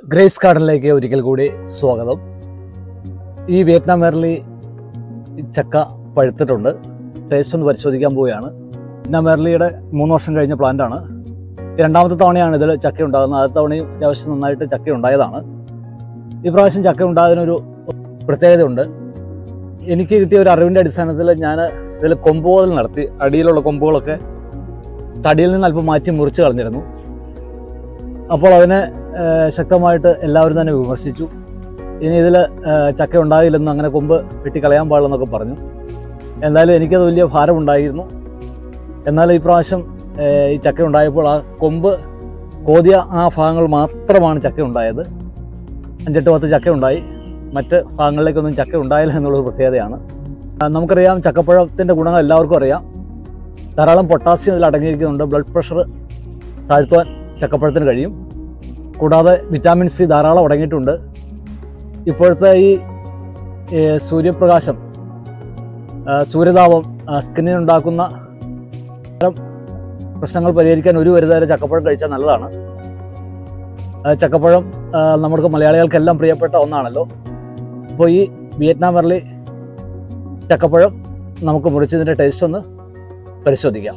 grace ഗാർഡനിലേക്ക് ഒരിക്കൽ കൂടി സ്വാഗതം ഈ വിയറ്റ്നാം മേർലി ചക്ക പഴുത്തിട്ടുണ്ട് ടേസ്റ്റ് ഒന്ന് പരിശോധിക്കാൻ പോവുകയാണ് വിയറ്റ്നാം മേർലിയുടെ മൂന്ന് വർഷം കഴിഞ്ഞ പ്ലാന്റ് ആണ് രണ്ടാമത്തെ തവണയാണ് ഇതിൽ ചക്ക ഉണ്ടാകുന്നത് ആദ്യത്തെ തവണയും അത്യാവശ്യം നന്നായിട്ട് ചക്ക ഉണ്ടായതാണ് ഈ പ്രാവശ്യം ചക്ക ഉണ്ടായതിനൊരു പ്രത്യേകതയുണ്ട് എനിക്ക് കിട്ടിയ ഒരു അറിവിൻ്റെ അടിസ്ഥാനത്തിൽ ഞാൻ ഇതിൽ കൊമ്പുകൾ നടത്തി അടിയിലുള്ള കൊമ്പുകളൊക്കെ തടിയിൽ നിന്ന് അല്പം മാറ്റി മുറിച്ച് കളഞ്ഞിരുന്നു അപ്പോൾ അതിനെ ഏഹ് ശക്തമായിട്ട് എല്ലാവരും തന്നെ വിമർശിച്ചു ഇനി ഇതിൽ ചക്ക ഉണ്ടാകില്ലെന്ന് അങ്ങനെ കൊമ്പ് വെട്ടിക്കളയാൻ പാടില്ലെന്നൊക്കെ പറഞ്ഞു എന്തായാലും എനിക്കത് വലിയ ഭാരമുണ്ടായിരുന്നു എന്നാൽ ഈ പ്രാവശ്യം ഏഹ് ഈ ചക്ക ഉണ്ടായപ്പോൾ ആ കൊമ്പ് കോതിയ ആ ഭാഗങ്ങൾ മാത്രമാണ് ചക്ക ഉണ്ടായത് അഞ്ചെട്ട് പത്ത് ചക്ക ഉണ്ടായി മറ്റ് ഭാഗങ്ങളിലേക്കൊന്നും ചക്ക ഉണ്ടായില്ല എന്നുള്ളൊരു പ്രത്യേകതയാണ് ആ, നമുക്കറിയാം ചക്കപ്പഴത്തിൻ്റെ ഗുണങ്ങൾ എല്ലാവർക്കും അറിയാം ധാരാളം പൊട്ടാസ്യം ഇതിൽ അടങ്ങിയിരിക്കുന്നുണ്ട് ബ്ലഡ് പ്രഷർ താഴ്ത്തുവാൻ ചക്കപ്പഴത്തിന് കഴിയും കൂടാതെ വിറ്റാമിൻ സി ധാരാളം അടങ്ങിയിട്ടുണ്ട് ഇപ്പോഴത്തെ ഈ ഏ, സൂര്യപ്രകാശം ആ, സൂര്യതാപം ആ, സ്കിന്നിനുണ്ടാക്കുന്ന തരം പ്രശ്നങ്ങൾ പരിഹരിക്കാൻ ഒരു പരിധിവരെ ചക്കപ്പഴം കഴിച്ചാൽ നല്ലതാണ് ആ, ചക്കപ്പഴം ആ, നമുക്ക് മലയാളികൾക്കെല്ലാം പ്രിയപ്പെട്ട ഒന്നാണല്ലോ അപ്പോൾ ഈ വിയറ്റ്നാം വെറലി ചക്കപ്പഴം നമുക്ക് മുറിച്ചതിൻ്റെ ടേസ്റ്റ് ഒന്ന് പരിശോധിക്കാം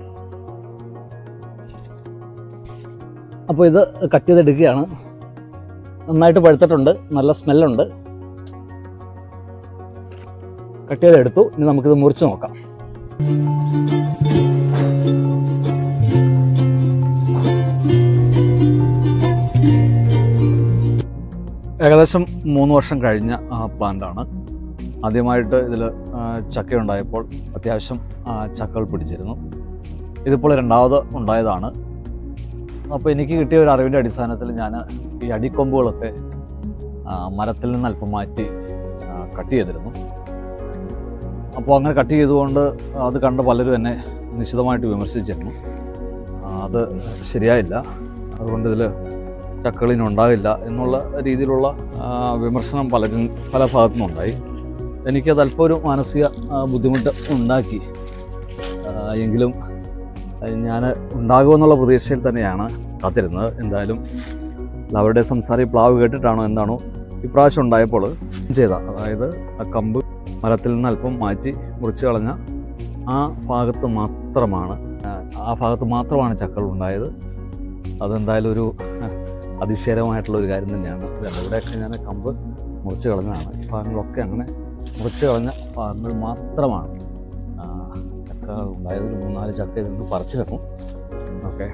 അപ്പോൾ ഇത് കട്ട് ചെയ്തെടുക്കുകയാണ് നന്നായിട്ട് പഴുത്തിട്ടുണ്ട് നല്ല സ്മെല്ലുണ്ട് കട്ട് ചെയ്തെടുത്തു ഇനി നമുക്കിത് മുറിച്ച് നോക്കാം ഏകദേശം മൂന്ന് വർഷം കഴിഞ്ഞ പ്ലാന്റാണ് ആദ്യമായിട്ട് ഇതിൽ ചക്ക ഉണ്ടായപ്പോൾ അത്യാവശ്യം ആ, ചക്കകൾ പിടിച്ചിരുന്നു ഇതിപ്പോൾ രണ്ടാമത് ഉണ്ടായതാണ് അപ്പോൾ എനിക്ക് കിട്ടിയ ഒരു അറിവിൻ്റെ അടിസ്ഥാനത്തിൽ ഞാൻ ഈ അടിക്കൊമ്പുകളൊക്കെ ആ, മരത്തിൽ നിന്ന് അല്പം മാറ്റി ആ, കട്ട് ചെയ്തിരുന്നു അപ്പോൾ അങ്ങനെ കട്ട് ചെയ്തുകൊണ്ട് അത് കണ്ട് പലരും എന്നെ നിശിതമായിട്ട് വിമർശിച്ചിരുന്നു ആ, അത് ശരിയായില്ല അതുകൊണ്ട് ഇതിൽ ചക്കളിന് ഉണ്ടാകില്ല എന്നുള്ള രീതിയിലുള്ള ആ, വിമർശനം പലരും പല ഭാഗത്തുനിന്നും ഉണ്ടായി എനിക്കത് അല്പം ഒരു മാനസിക ആ, ബുദ്ധിമുട്ട് ഉണ്ടാക്കി ആ, എങ്കിലും ഞാൻ ഉണ്ടാകുമെന്നുള്ള പ്രതീക്ഷയിൽ തന്നെയാണ് കാത്തിരുന്നത് എന്തായാലും അവരുടെ സംസാരം ഈ പ്ലാവ് കേട്ടിട്ടാണോ എന്താണോ ഇപ്രാവശ്യം ഉണ്ടായപ്പോൾ ചെയ്ത അതായത് ആ കമ്പ് മരത്തിൽ നിന്ന് അല്പം മാറ്റി മുറിച്ച് കളഞ്ഞ ആ ഭാഗത്ത് മാത്രമാണ് ആ, ആ ഭാഗത്ത് മാത്രമാണ് ചക്കൾ ഉണ്ടായത് അതെന്തായാലും ഒരു ആ, അതിശയകരമായിട്ടുള്ള ഒരു കാര്യം തന്നെയാണ് ഇതല്ല ഇവിടെയൊക്കെ ഞാൻ കമ്പ് മുറിച്ച് കളഞ്ഞതാണ് ഈ ഭാഗങ്ങളൊക്കെ അങ്ങനെ മുറിച്ച് കളഞ്ഞ ഭാഗങ്ങൾ മാത്രമാണ് ആ, ചക്ക ഉണ്ടായത് ഒരു മൂന്നാല് ചക്ക ഇതിന് പറിച്ചിരുന്നു ഓക്കെ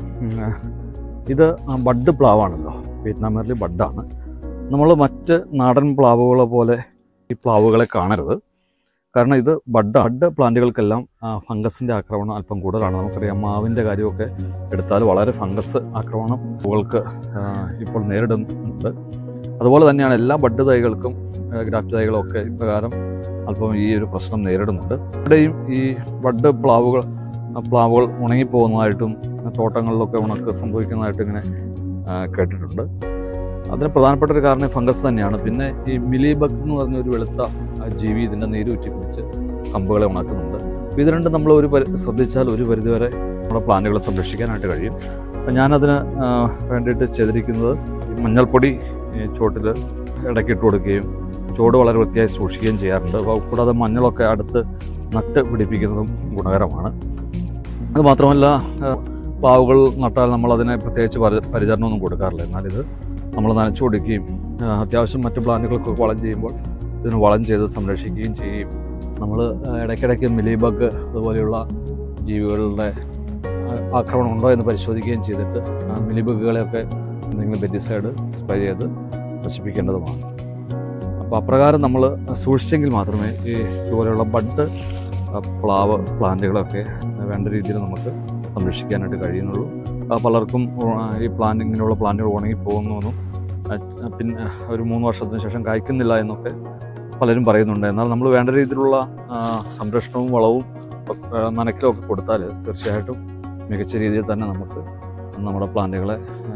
ഇത് ആ ബഡ് പ്ലാവാണല്ലോ വിയറ്റ്നാമിൽ ബഡാണ് നമ്മൾ മറ്റ് നാടൻ പ്ലാവുകളെ പോലെ ഈ പ്ലാവുകളെ കാണരുത് കാരണം ഇത് ബഡ് ബഡ് പ്ലാന്റുകൾക്കെല്ലാം ഫംഗസിൻ്റെ ആക്രമണം അല്പം കൂടുതലാണ് നമുക്കറിയാം മാവിൻ്റെ കാര്യമൊക്കെ എടുത്താൽ വളരെ ഫംഗസ് ആക്രമണം പൂക്കൾക്ക് ആ, ഇപ്പോൾ നേരിടുന്നുണ്ട് അതുപോലെ തന്നെയാണ് എല്ലാ ബഡ് തൈകൾക്കും ഗ്രാഫ്റ്റ് തൈകളും ഒക്കെ ഇപ്രകാരം അല്പം ഈ ഒരു പ്രശ്നം നേരിടുന്നുണ്ട് ഇവിടെയും ഈ ബഡ് പ്ലാവുകൾ ആ പ്ലാവുകൾ ഉണങ്ങിപ്പോകുന്നതായിട്ടും തോട്ടങ്ങളിലൊക്കെ ഉണക്ക് സംഭവിക്കുന്നതായിട്ടും ഇങ്ങനെ ആ, കേട്ടിട്ടുണ്ട് അതിന് പ്രധാനപ്പെട്ട ഒരു കാരണം ഫംഗസ് തന്നെയാണ് പിന്നെ ഈ മിലിബഗ് എന്ന് പറഞ്ഞ ഒരു വെളുത്ത ആ, ജീവി ഇതിൻ്റെ നീര് ഊറ്റി പിടിച്ച് കമ്പുകളെ ഉണക്കുന്നുണ്ട് അപ്പോൾ ഇത് രണ്ടും നമ്മൾ ഒരു പരി ശ്രദ്ധിച്ചാൽ ഒരു പരിധിവരെ നമ്മുടെ പ്ലാന്റുകളെ സംരക്ഷിക്കാനായിട്ട് കഴിയും അപ്പം ഞാനതിന് ആ, വേണ്ടിയിട്ട് ചെയ്തിരിക്കുന്നത് ഈ മഞ്ഞൾപ്പൊടി ഈ ചോട്ടിൽ ഇടയ്ക്ക് ഇട്ട് കൊടുക്കുകയും ചോട് വളരെ വൃത്തിയായി സൂക്ഷിക്കുകയും ചെയ്യാറുണ്ട് അപ്പോൾ കൂടാതെ മഞ്ഞളൊക്കെ അടുത്ത് നട്ട് പിടിപ്പിക്കുന്നതും ഗുണകരമാണ് അത് മാത്രമല്ല ആ, പ്ലാവുകൾ നട്ടാൽ നമ്മൾ അതിനെ പ്രത്യേകിച്ച് പരി- പരിചരണമൊന്നും കൊടുക്കാറില്ല എന്നാൽ ഇത് നമ്മൾ നനച്ചു കൊടുക്കുകയും ആ, അത്യാവശ്യം മറ്റ് പ്ലാന്റുകൾക്കൊക്കെ വളം ചെയ്യുമ്പോൾ ഇതിന് വളം ചെയ്ത് സംരക്ഷിക്കുകയും ചെയ്യും നമ്മൾ ഇടയ്ക്കിടയ്ക്ക് മിലിബഗ് അതുപോലെയുള്ള ജീവികളുടെ ആ, ആക്രമണം ഉണ്ടോ എന്ന് പരിശോധിക്കുകയും ചെയ്തിട്ട് ആ മിലിബഗുകളെയൊക്കെ എന്തെങ്കിലും പെറ്റിസൈഡ് സ്പ്രേ ചെയ്ത് നശിപ്പിക്കേണ്ടതുമാണ് അപ്പോൾ അപ്രകാരം നമ്മൾ സൂക്ഷിച്ചെങ്കിൽ മാത്രമേ ഈ ഇതുപോലെയുള്ള ബഡ് ആ, പ്ലാവ് പ്ലാന്റുകളൊക്കെ വേണ്ട രീതിയിൽ നമുക്ക് സംരക്ഷിക്കാനായിട്ട് കഴിയുന്നുള്ളൂ ആ, പലർക്കും ആ, ഈ പ്ലാന്റ് ഇങ്ങനെയുള്ള പ്ലാന്റുകൾ ഉണങ്ങി പോകുന്നുവെന്നും ആ, പിന്നെ ഒരു മൂന്ന് വർഷത്തിന് ശേഷം കായ്ക്കുന്നില്ല എന്നൊക്കെ പലരും പറയുന്നുണ്ട് എന്നാൽ നമ്മൾ വേണ്ട രീതിയിലുള്ള ആ, സംരക്ഷണവും വളവും ആ, നനയ്ക്കലും ഒക്കെ കൊടുത്താൽ തീർച്ചയായിട്ടും മികച്ച രീതിയിൽ തന്നെ നമുക്ക് നമ്മുടെ പ്ലാന്റുകളെ ആ,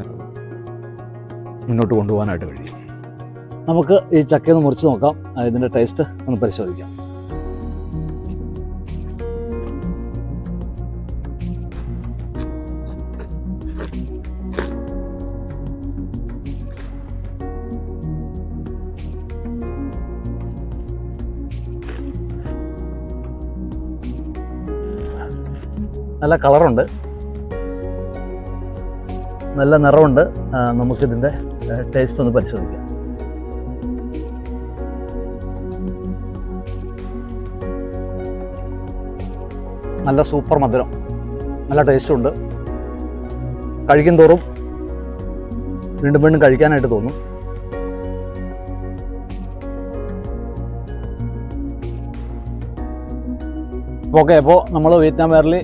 മുന്നോട്ട് കൊണ്ടുപോകാനായിട്ട് കഴിയും നമുക്ക് ഈ ചക്കയൊന്ന് മുറിച്ച് നോക്കാം ആ, ഇതിൻ്റെ ടേസ്റ്റ് ഒന്ന് പരിശോധിക്കാം നല്ല കളറുണ്ട് നല്ല നിറമുണ്ട് ആ, നമുക്കിതിൻ്റെ ടേസ്റ്റ് ഒന്ന് പരിശോധിക്കാം നല്ല സൂപ്പർ മധുരം നല്ല ടേസ്റ്റും ഉണ്ട് കഴിക്കും തോറും വീണ്ടും വീണ്ടും കഴിക്കാനായിട്ട് തോന്നും ഓക്കെ അപ്പോൾ നമ്മൾ വിയറ്റ്നാം വേർലി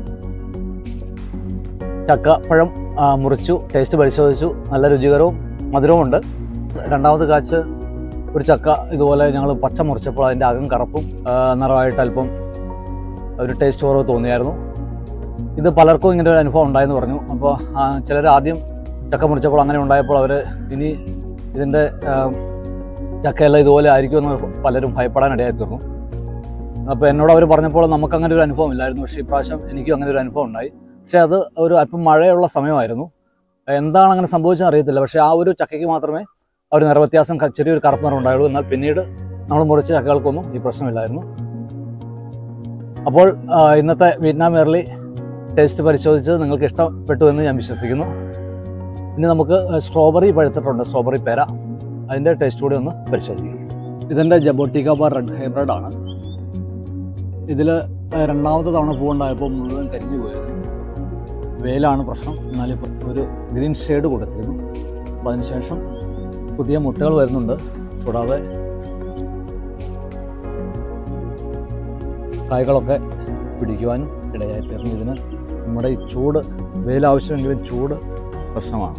ചക്ക പഴം ആ, മുറിച്ചു ടേസ്റ്റ് പരിശോധിച്ചു നല്ല രുചികരവും മധുരവുമുണ്ട് രണ്ടാമത് കാച്ച് ഒരു ചക്ക ഇതുപോലെ ഞങ്ങൾ പച്ച മുറിച്ചപ്പോൾ അതിൻ്റെ അകം കറുപ്പും ആ, നിറമായിട്ട് അല്പം ഒരു ടേസ്റ്റ് കുറവ് തോന്നിയായിരുന്നു ഇത് പലർക്കും ഇങ്ങനെ ഒരു അനുഭവം ഉണ്ടായെന്ന് പറഞ്ഞു അപ്പോൾ ചിലർ ആദ്യം ചക്ക മുറിച്ചപ്പോൾ അങ്ങനെ ഉണ്ടായപ്പോൾ അവർ ഇനി ഇതിൻ്റെ ആ, ചക്കയെല്ലാം ഇതുപോലെ ആയിരിക്കുമെന്ന് പലരും ഭയപ്പെടാൻ ഇടയായി തീർന്നു അപ്പോൾ എന്നോട് അവർ പറഞ്ഞപ്പോൾ നമുക്ക് അങ്ങനെ ഒരു അനുഭവം ഇല്ലായിരുന്നു പക്ഷേ ഇപ്രാവശ്യം എനിക്കും അങ്ങനെ ഒരു അനുഭവം ഉണ്ടായി പക്ഷേ അത് ഒരു അല്പം മഴയുള്ള സമയമായിരുന്നു എന്താണ് അങ്ങനെ സംഭവിച്ചതെന്ന് അറിയത്തില്ല പക്ഷേ ആ ഒരു ചക്കയ്ക്ക് മാത്രമേ ആ ഒരു നിറവ്യത്യാസം ക- ചെറിയൊരു കറുപ്പ് നിറം ഉണ്ടായുള്ളൂ എന്നാൽ പിന്നീട് നമ്മൾ മുറിച്ച ചക്കകൾക്കൊന്നും ഈ പ്രശ്നമില്ലായിരുന്നു അപ്പോൾ ആ, ഇന്നത്തെ വിയറ്റ്നാം എയർലി ടേസ്റ്റ് പരിശോധിച്ചത് നിങ്ങൾക്ക് ഇഷ്ടപ്പെട്ടു എന്ന് ഞാൻ വിശ്വസിക്കുന്നു ഇനി നമുക്ക് സ്ട്രോബെറി പഴുത്തിട്ടുണ്ട് സ്ട്രോബെറി പേര അതിൻ്റെ ടേസ്റ്റ് കൂടി ഒന്ന് പരിശോധിക്കാം ഇതിൻ്റെ ജബോട്ടിക്ക ബാർ റെഡ് ഹൈബ്രിഡ് ആണ് ഇതിൽ രണ്ടാമത്തെ തവണ പൂവുണ്ടായപ്പോൾ മുഴുവൻ കരിഞ്ഞു പോയിരുന്നു വെയിലാണ് പ്രശ്നം എന്നാലിപ്പോൾ ഒരു ഗ്രീൻ ഷെയ്ഡ് കൊടുത്തിരുന്നു അപ്പോൾ അതിനുശേഷം പുതിയ മുട്ടകൾ വരുന്നുണ്ട് കൂടാതെ കായ്കളൊക്കെ പിടിക്കുവാനും ഇടയായി തീർന്നു ഇതിന് നമ്മുടെ ഈ ചൂട് വെയിൽ ആവശ്യമെങ്കിലും ചൂട് പ്രശ്നമാണ്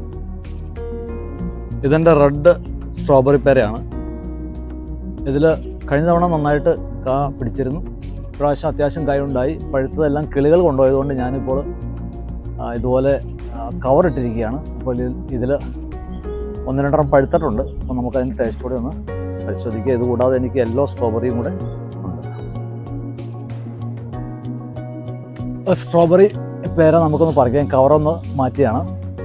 ഇതെൻ്റെ റെഡ് സ്ട്രോബെറി പേരയാണ് ഇതിൽ കഴിഞ്ഞ തവണ നന്നായിട്ട് കാ പിടിച്ചിരുന്നു ഇപ്രാവശ്യം അത്യാവശ്യം കായ ഉണ്ടായി പഴുത്തതെല്ലാം കിളികൾ കൊണ്ടുപോയതുകൊണ്ട് ഞാനിപ്പോൾ ആ, ഇതുപോലെ കവർ ഇട്ടിരിക്കുകയാണ് അപ്പോൾ ഇതിൽ ഒന്ന് രണ്ടെണ്ണം പഴുത്തിട്ടുണ്ട് അപ്പോൾ നമുക്കതിൻ്റെ ടേസ്റ്റ് കൂടി ഒന്ന് പരിശോധിക്കുക ഇത് കൂടാതെ എനിക്ക് യെല്ലോ സ്ട്രോബെറിയും കൂടെ ഉണ്ട് സ്ട്രോബെറി പേര നമുക്കൊന്ന് പറിക്കാം കവറൊന്ന് മാറ്റിയാണ്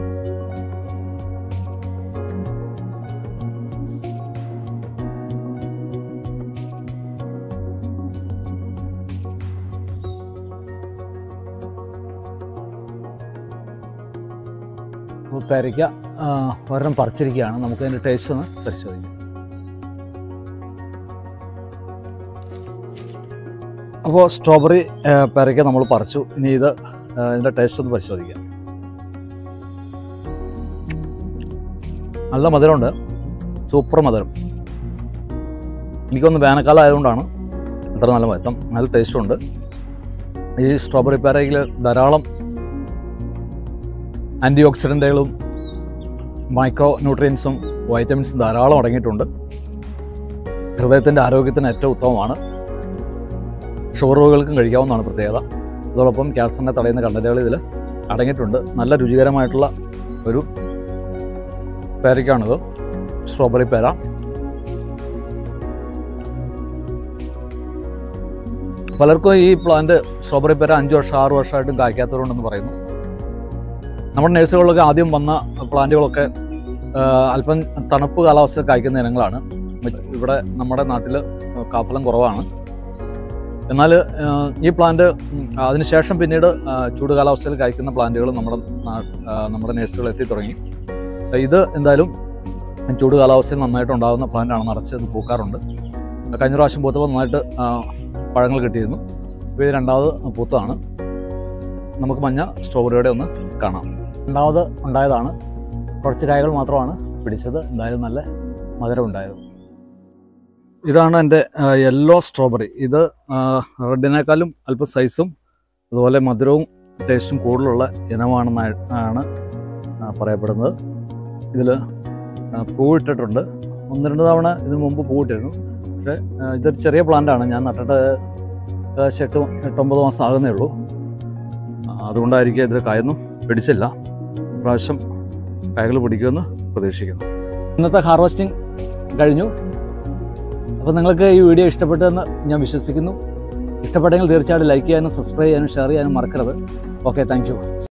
അപ്പോൾ പേരയ്ക്ക ആ, ഒരെണ്ണം പറിച്ചിരിക്കുകയാണ് നമുക്ക് അതിൻ്റെ ടേസ്റ്റ് ഒന്ന് പരിശോധിക്കാം അപ്പോൾ സ്ട്രോബെറി പേരയ്ക്ക നമ്മൾ പറിച്ചു ഇനി ഇത് ആ, ഇതിൻ്റെ ടേസ്റ്റ് ഒന്ന് പരിശോധിക്കാം നല്ല മധുരമുണ്ട് സൂപ്പർ മധുരം എനിക്കൊന്ന് വേനൽക്കാലം ആയതുകൊണ്ടാണ് അത്ര നല്ല മധുരം നല്ല ടേസ്റ്റും ഉണ്ട് ഈ സ്ട്രോബെറി പേരയ്ക്കിൽ ധാരാളം ആൻറ്റി ഓക്സിഡൻറ്റുകളും മൈക്രോ ന്യൂട്രിയൻസും വൈറ്റമിൻസും ധാരാളം അടങ്ങിയിട്ടുണ്ട് ഹൃദയത്തിൻ്റെ ആരോഗ്യത്തിന് ഏറ്റവും ഉത്തമമാണ് ഷുഗർ രോഗികൾക്കും കഴിക്കാവുന്നതാണ് പ്രത്യേകത അതോടൊപ്പം ക്യാൻസറിനെ തടയുന്ന കണ്ടന്റുകൾ ഇതിൽ അടങ്ങിയിട്ടുണ്ട് നല്ല രുചികരമായിട്ടുള്ള ഒരു പേരയ്ക്കാണിത് സ്ട്രോബെറി പേര പലർക്കും ഈ പ്ലാന്റ് സ്ട്രോബെറി പേര അഞ്ച് വർഷം ആറ് വർഷമായിട്ടും കായ്ക്കാത്തവരുണ്ടെന്ന് പറയുന്നു നമ്മുടെ നഴ്സറികളിലൊക്കെ ആദ്യം വന്ന പ്ലാന്റുകളൊക്കെ ആ, അല്പം തണുപ്പ് കാലാവസ്ഥ കായ്ക്കുന്ന ഇനങ്ങളാണ് ഇവിടെ നമ്മുടെ നാട്ടിൽ കാഫലം കുറവാണ് എന്നാൽ ആ, ഈ പ്ലാന്റ് ഉം, അതിനുശേഷം പിന്നീട് ആ, ചൂട് കാലാവസ്ഥയിൽ കായ്ക്കുന്ന പ്ലാന്റുകൾ നമ്മുടെ നാ- ആ, നമ്മുടെ നഴ്സറികൾ എത്തി തുടങ്ങി ഇത് എന്തായാലും ചൂട് കാലാവസ്ഥയിൽ നന്നായിട്ട് ഉണ്ടാകുന്ന പ്ലാന്റാണ് നിറച്ച് ഇത് പൂക്കാറുണ്ട് കഴിഞ്ഞ പ്രാവശ്യം പൂത്തപ്പോൾ നന്നായിട്ട് ആ, പഴങ്ങൾ കിട്ടിയിരുന്നു ഇപ്പോൾ ഇത് രണ്ടാമത് പൂത്തതാണ് നമുക്ക് മഞ്ഞ സ്ട്രോബെറിയുടെ ഒന്ന് കാണാം രണ്ടാമത് ഉണ്ടായതാണ് കുറച്ച് കായകൾ മാത്രമാണ് പിടിച്ചത് എന്തായാലും നല്ല മധുരം ഉണ്ടായിരുന്നു ഇതാണ് എൻ്റെ യെല്ലോ സ്ട്രോബെറി ഇത് ആ, റെഡിനേക്കാളും അല്പം സൈസും അതുപോലെ മധുരവും ടേസ്റ്റും കൂടുതലുള്ള ഇനമാണെന്നാണ് ആണ് ആ, പറയപ്പെടുന്നത് ഇതിൽ പൂവിട്ടിട്ടുണ്ട് ഒന്ന് രണ്ട് തവണ ഇതിന് മുമ്പ് പൂവിട്ടിരുന്നു പക്ഷേ ആ, ഇതൊരു ചെറിയ പ്ലാന്റാണ് ഞാൻ നട്ടിട്ട് ഏകദേശം എട്ട് എട്ടൊമ്പത് മാസം ആകുന്നേ ഉള്ളൂ ആ, അതുകൊണ്ടായിരിക്കും ഇതിൽ കായൊന്നും പിടിച്ചില്ല പ്രാവശ്യം കായകൾ പിടിക്കുമെന്ന് പ്രതീക്ഷിക്കുന്നു ഇന്നത്തെ ഹാർവസ്റ്റിംഗ് കഴിഞ്ഞു അപ്പോൾ നിങ്ങൾക്ക് ഈ വീഡിയോ ഇഷ്ടപ്പെട്ടെന്ന് ഞാൻ വിശ്വസിക്കുന്നു ഇഷ്ടപ്പെട്ടെങ്കിൽ തീർച്ചയായിട്ടും ലൈക്ക് ചെയ്യാനും സബ്സ്ക്രൈബ് ചെയ്യാനും ഷെയർ ചെയ്യാനും മറക്കരുത് ഓക്കെ താങ്ക്